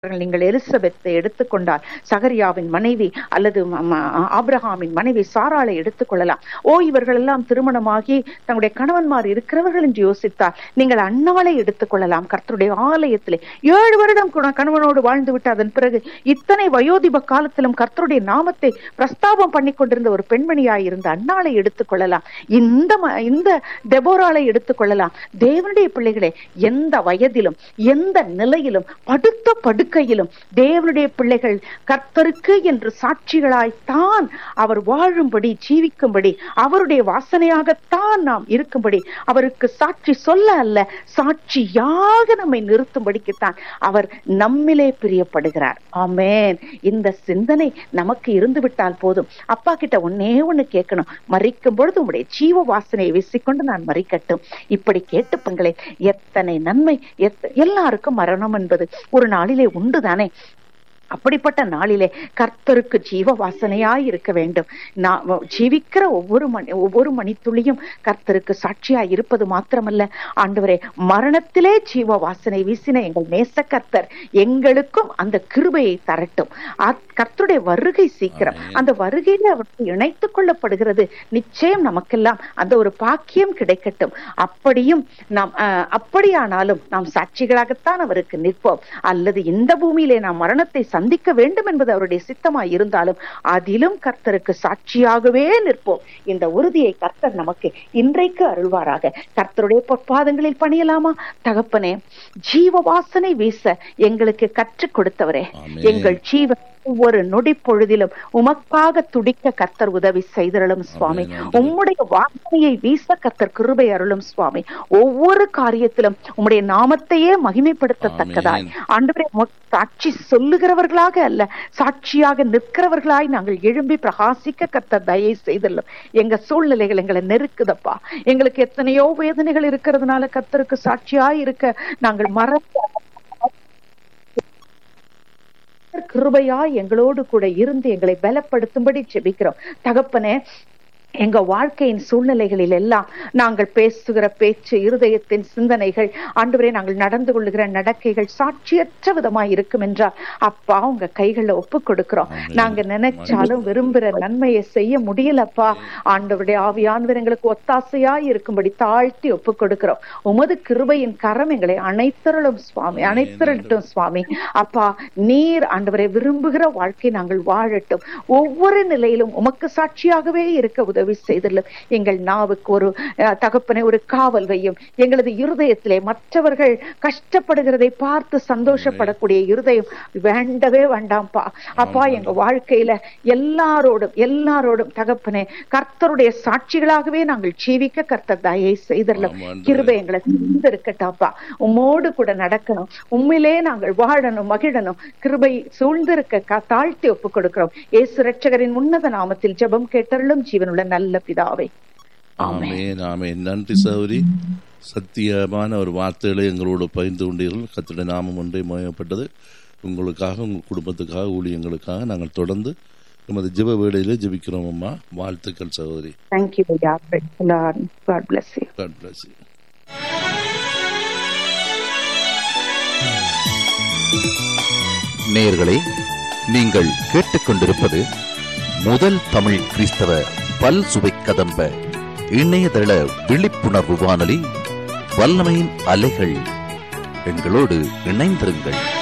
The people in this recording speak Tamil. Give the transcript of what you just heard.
நீங்கள் எலிசபெத்தை எடுத்துக்கொண்டால் சகரியாவின் மனைவி அல்லது ம- ம- ஆபிரகாமின் மனைவி சாராளை எடுத்துக்கொள்ளலாம் ஓ இவர்கள் எல்லாம் திருமணமாகி தங்களுடைய கணவன்மார் இருக்கிறவர்கள் என்று யோசித்தால் நீங்கள் அன்னாளை எடுத்துக்கொள்ளலாம் கர்த்தருடைய ஆலயத்திலே ஏழு வருடம் குண- கணவனோடு வாழ்ந்து விட்டு அதன் பிறகு இத்தனை வயோதிப காலத்திலும் கர்த்தருடைய நாமத்தை பிரஸ்தாபம் பண்ணி கொண்டிருந்த ஒரு பெண்மணியாய் இருந்த அன்னாளை எடுத்துக்கொள்ளலாம் இந்த ம- இந்த டெபோராளை எடுத்துக்கொள்ளலாம் தேவனுடைய பிள்ளைகளே எந்த வயதிலும் எந்த நிலையிலும் படுத்த படுக்கையிலும் தேவனுடைய பிள்ளைகள் கர்த்தருக்கு என்று சாட்சிகளாய்த்தான் அவர் வாழும்படி ஜீவிக்கும்படி அவருடைய வாசனையாகத்தான் நாம் இருக்கும்படி அவருக்கு சாட்சி சொல்ல அல்ல சாட்சியாக நம்மை நிறுத்தும்படிக்குத்தான் அவர் நம்மிலே பிரியப்படுகிறார் ஆமென் இந்த சிந்தனை நமக்கு இருந்து விட்டால் போதும் அப்பா கிட்ட ஒன்னே ஒண்ணு கேட்கணும் மறிக்கும் பொழுது உங்களுடைய ஜீவ வாசனையை வீசிக்கொண்டு நான் மறிக்கட்டும் இப்படி கேட்டுப்பங்களே எத்தனை நன்மை எத்த- எல்லாருக்கும் மரணம் என்பது ஒரு நாளிலே உண்டுதானே அப்படிப்பட்ட நாளிலே கர்த்தருக்கு ஜீவ வாசனையாய் இருக்க வேண்டும் நான் ஜீவிக்கிற ஒவ்வொரு மணி ஒவ்வொரு மணித்துளியும் கர்த்தருக்கு சாட்சியாய் இருப்பது மாத்திரமல்ல ஆண்டவரே மரணத்திலே ஜீவ வாசனை வீசின எங்கள் நேச கர்த்தர் எங்களுக்கும் அந்த கிருபையை தரட்டும் அத்- கர்த்தருடைய வருகை சீக்கிரம் ஆமென். அந்த வருகையில அவருக்கு இணைத்துக் கொள்ளப்படுகிறது நிச்சயம் நமக்கெல்லாம் அந்த ஒரு பாக்கியம் கிடைக்கட்டும் அப்படியும் நாம் அஹ், அப்படியானாலும் நாம் சாட்சிகளாகத்தான் அவருக்கு நிற்போம் அல்லது இந்த பூமியிலே நாம் மரணத்தை சந்திக்க வேண்டும் என்பது அவருடைய சித்தமாய் இருந்தாலும் அதிலும் கர்த்தருக்கு சாட்சியாகவே நிற்போம் இந்த உறுதியை கர்த்தர் நமக்கு இன்றைக்கு அருள்வாராக கர்த்தருடைய பொற்பாதங்களில் பணியலாமா தகப்பனே ஜீவ வாசனை வீச எங்களுக்கு கற்றுக் கொடுத்தவரே ஆமென். எங்கள் ஜீவன் ஒவ்வொரு நொடி பொழுதிலும் உமக்காக துடிக்க கர்த்தர் உதவி செய்தருளும் சுவாமி ஆமென். உம்முடைய வாசனையை வீச கர்த்தர் கிருபை அருளும் சுவாமி ஒவ்வொரு காரியத்திலும் உம்முடைய நாமத்தையே மகிமைப்படுத்தத்தக்கதாய் ஆமென். ஆண்டவரே உமக்கு சாட்சி சொல்லுகிறவர்களாக அல்ல சாட்சியாக நிற்கிறவர்களாய் நாங்கள் எழும்பி பிரகாசிக்க கர்த்தர் தயை செய்தல்லும் எங்க சூழ்நிலைகள் எங்களை நெருக்குதப்பா எங்களுக்கு எத்தனையோ வேதனைகள் இருக்கிறதுனால கர்த்தருக்கு சாட்சியாய் இருக்க நாங்கள் மறந்து கிருபையா எங்களோடு கூட இருந்து எங்களை பலப்படுத்தும்படி ஜெபிக்கிறோம் தகப்பனே எங்க வாழ்க்கையின் சூழ்நிலைகளில் எல்லாம் நாங்கள் பேசுகிற பேச்சு இருதயத்தின் சிந்தனைகள் ஆண்டவரே நாங்கள் நடந்து கொள்ளுகிற நடக்கைகள் சாட்சியற்ற விதமாய் இருக்கும் என்றால் அப்பா உங்க கைகளை ஒப்பு கொடுக்கிறோம் ஆமென். நாங்க நினைச்சாலும் விரும்புகிற நன்மையை செய்ய முடியலப்பா ஆண்டவருடைய ஆவியானவர் எங்களுக்கு ஒத்தாசையாய் இருக்கும்படி தாழ்த்தி ஒப்பு கொடுக்கிறோம் உமது கிருபையின் கரம் எங்களை அனைத்தருளும் சுவாமி அனைத்தருளட்டும் சுவாமி அப்பா நீர் ஆண்டவரை விரும்புகிற வாழ்க்கை நாங்கள் வாழட்டும் ஒவ்வொரு நிலையிலும் உமக்கு சாட்சியாகவே இருக்க உதவி செய்தலும் எங்கள் நாவுக்கு ஒரு அஹ், தகப்பனை ஒரு காவல் வையும் எங்களது இருதயத்திலே மற்றவர்கள் கஷ்டப்படுகிறதை பார்த்து சந்தோஷப்படக்கூடிய இருதயம் வேண்டவே வேண்டாம்ப்பா அப்பா எங்க வாழ்க்கையில எல்லாரோடும் எல்லாரோடும் தகப்பனே கர்த்தருடைய சாட்சிகளாகவே நாங்கள் ஜீவிக்க கர்த்தர் தயை செய்தரலாம் ஆமாம் ஆண்டவரே. கிருபை எங்களை சூழ்ந்திருக்கட்டாப்பா உம்மோடு கூட நடக்கணும் உண்மையிலே நாங்கள் வாழணும் மகிழணும் கிருபை சூழ்ந்திருக்க கா- தாழ்த்தி ஒப்புக் கொடுக்கிறோம் இயேசு ரட்சகரின் உன்னத நாமத்தில் ஜெபம் கேட்டருளும் ஜீவனுள்ள நல்ல பிதாவே ஆமென். ஆமென் ஆமென் நன்றி சௌரி சத்தியமான ஒரு வார்த்தைகளை எங்களோடு பகிர்ந்து கொண்டீர்கள் கத்திர நாமம் ஒன்றே மயப்பட்டது உங்களுக்காக உங்கள் குடும்பத்துக்காக ஊழியங்களுக்காக நாங்கள் தொடர்ந்து எமது ஜெப வேளையிலே ஜெபிக்கிறோம் அம்மா வாழ்த்துக்கள் சகோதரி Thank you, Lord. Praise the Lord. God bless you. God bless you. நேயர்களே நீங்கள் கேட்டுக்கொண்டிருப்பது முதல் தமிழ் கிறிஸ்தவ பல் சுவை கதம்ப இணையதள விழிப்புணர்வு வானொலி வல்லமையின் அலைகள் எங்களோடு இணைந்திருங்கள்